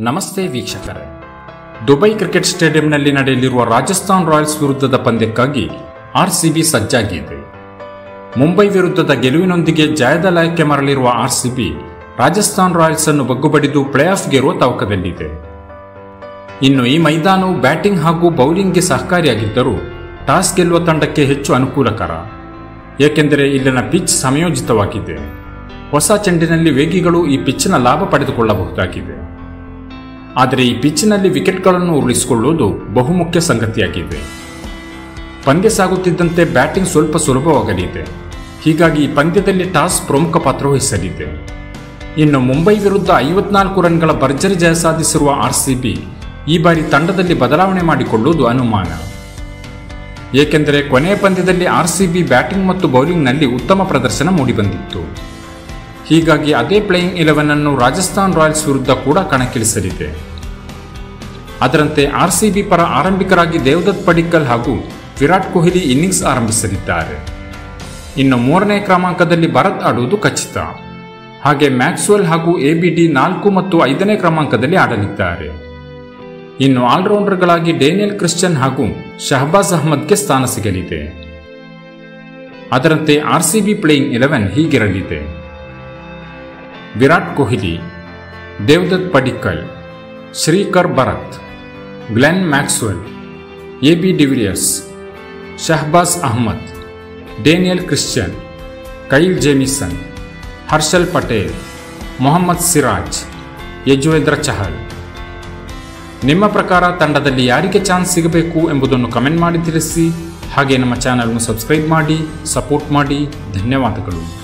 ನಮಸ್ತೆ ವೀಕ್ಷಕರೇ Dubai cricket ಸ್ಟೇಡಿಯಂನಲ್ಲಿ ನಡೆಯಲಿರುವ ರಾಜಸ್ಥಾನ್ ರಾಯಲ್ಸ್ ವಿರುದ್ಧದ ಪಂದ್ಯಕ್ಕಾಗಿ ಆರ್ಸಿಬಿ ಸಜ್ಜಾಗಿದೆ ಮುಂಬೈ ವಿರುದ್ಧದ ಗೆಲುವಿನೊಂದಿಗೆ ಜಯದ ಲಯಕ್ಕೆ ಮರಳಿರುವ ಆರ್ಸಿಬಿ ರಾಜಸ್ಥಾನ್ ರಾಯಲ್ಸ್ ಅನ್ನು ಬಗ್ಗುಬಡಿದು ಪ್ಲೇ ಆಫ್ಗೇರುವ ತವಕದಲ್ಲಿದೆ ಇನ್ನು ಈ ಮೈದಾನವು ಬ್ಯಾಟಿಂಗ್ ಹಾಗೂ ಬೌಲಿಂಗ್ಗೆ ಸಹಕಾರಿಯಾಗಿದ್ದರೂ ಟಾಸ್ ಗೆಲ್ಲುವ ತಂಡಕ್ಕೆ ಹೆಚ್ಚು ಅನುಕೂಲಕರ ಏಕೆಂದರೆ ಇಲ್ಲಿನ ಪಿಚ್ ಸಮಯೋಜಿತವಾಗಿದೆ ಹೊಸ ಚೆಂಡಿನಲ್ಲಿ ವೇಗಿಗಳು ಈ ಪಿಚ್ನ ಲಾಭ ಪಡೆದುಕೊಳ್ಳಬಹುದಾಗಿದೆ ಆದರೆ ಈ ಪಿಚ್ನಲ್ಲಿ ವಿಕೆಟ್ಗಳನ್ನು ಉರುಳಿಸಿಕೊಳ್ಳುವುದು ಬಹುಮುಖ್ಯ ಸಂಗತಿಯಾಗಿದೆ ಪಂದ್ಯ ಸಾಗುತ್ತಿದ್ದಂತೆ ಬ್ಯಾಟಿಂಗ್ ಸ್ವಲ್ಪ ಸುಲಭವಾಗಲಿದೆ ಹೀಗಾಗಿ ಈ ಪಂದ್ಯದಲ್ಲಿ ಟಾಸ್ ಪ್ರಮುಖ ಪಾತ್ರ ವಹಿಸಲಿದೆ ಇನ್ನು ಮುಂಬೈ ವಿರುದ್ಧ ಐವತ್ನಾಲ್ಕು ರನ್ಗಳ ಭರ್ಜರಿ ಜಯ ಸಾಧಿಸಿರುವ ಆರ್ಸಿಬಿ ಈ ಬಾರಿ ತಂಡದಲ್ಲಿ ಬದಲಾವಣೆ ಮಾಡಿಕೊಳ್ಳುವುದು ಅನುಮಾನ ಏಕೆಂದರೆ ಕೊನೆಯ ಪಂದ್ಯದಲ್ಲಿ ಆರ್ಸಿಬಿ ಬ್ಯಾಟಿಂಗ್ ಮತ್ತು ಬೌಲಿಂಗ್ನಲ್ಲಿ ಉತ್ತಮ ಪ್ರದರ್ಶನ ಮೂಡಿಬಂದಿತ್ತು ಹೀಗಾಗಿ ಅದೇ ಪ್ಲೇಯಿಂಗ್ ಇಲೆವೆನ್ ಅನ್ನು ರಾಜಸ್ಥಾನ್ ರಾಯಲ್ಸ್ ವಿರುದ್ಧ ಕೂಡ ಕಣಕ್ಕಿಳಿಸಲಿದೆ ಅದರಂತೆ ಆರ್ಸಿಬಿ ಪರ ಆರಂಭಿಕರಾಗಿ ದೇವದತ್ ಪಡಿಕ್ಕಲ್ ಹಾಗೂ ವಿರಾಟ್ ಕೊಹ್ಲಿ ಇನ್ನಿಂಗ್ಸ್ ಆರಂಭಿಸಲಿದ್ದಾರೆ ಇನ್ನು ಮೂರನೇ ಕ್ರಮಾಂಕದಲ್ಲಿ ಭರತ್ ಆಡುವುದು ಖಚಿತ ಹಾಗೆ ಮ್ಯಾಕ್ಸ್ವೆಲ್ ಹಾಗೂ ಎಬಿಡಿ ನಾಲ್ಕು ಮತ್ತು ಐದನೇ ಕ್ರಮಾಂಕದಲ್ಲಿ ಆಡಲಿದ್ದಾರೆ ಇನ್ನು ಆಲ್ರೌಂಡರ್ಗಳಾಗಿ ಡೇನಿಯಲ್ ಕ್ರಿಶ್ಚಿಯನ್ ಹಾಗೂ ಶಹಬಾಜ್ ಅಹ್ಮದ್ಗೆ ಸ್ಥಾನ ಸಿಗಲಿದೆ ಅದರಂತೆ ಆರ್ಸಿಬಿ ಪ್ಲೇಯಿಂಗ್ ಇಲೆವೆನ್ ಹೀಗಿರಲಿದೆ Virat Kohli Devdutt Padikkal Srikar Bharat Glenn Maxwell A B de Villiers Shahbaz Ahmed Daniel Christian Kyle Jamieson Harshal Patel Mohammed Siraj Yuzvendra Chahal ನಿಮ್ಮ ಪ್ರಕಾರ ತಂಡದಲ್ಲಿ ಯಾರಿಗೆ ಚಾನ್ಸ್ ಸಿಗಬೇಕು ಎಂಬುದನ್ನು ಕಮೆಂಟ್ ಮಾಡಿ ತಿಳಿಸಿ ಹಾಗೆ ನಮ್ಮ ಚಾನಲ್ను ಸಬ್ಸ್ಕ್ರೈಬ್ ಮಾಡಿ ಸಪೋರ್ಟ್ ಮಾಡಿ ಧನ್ಯವಾದಗಳು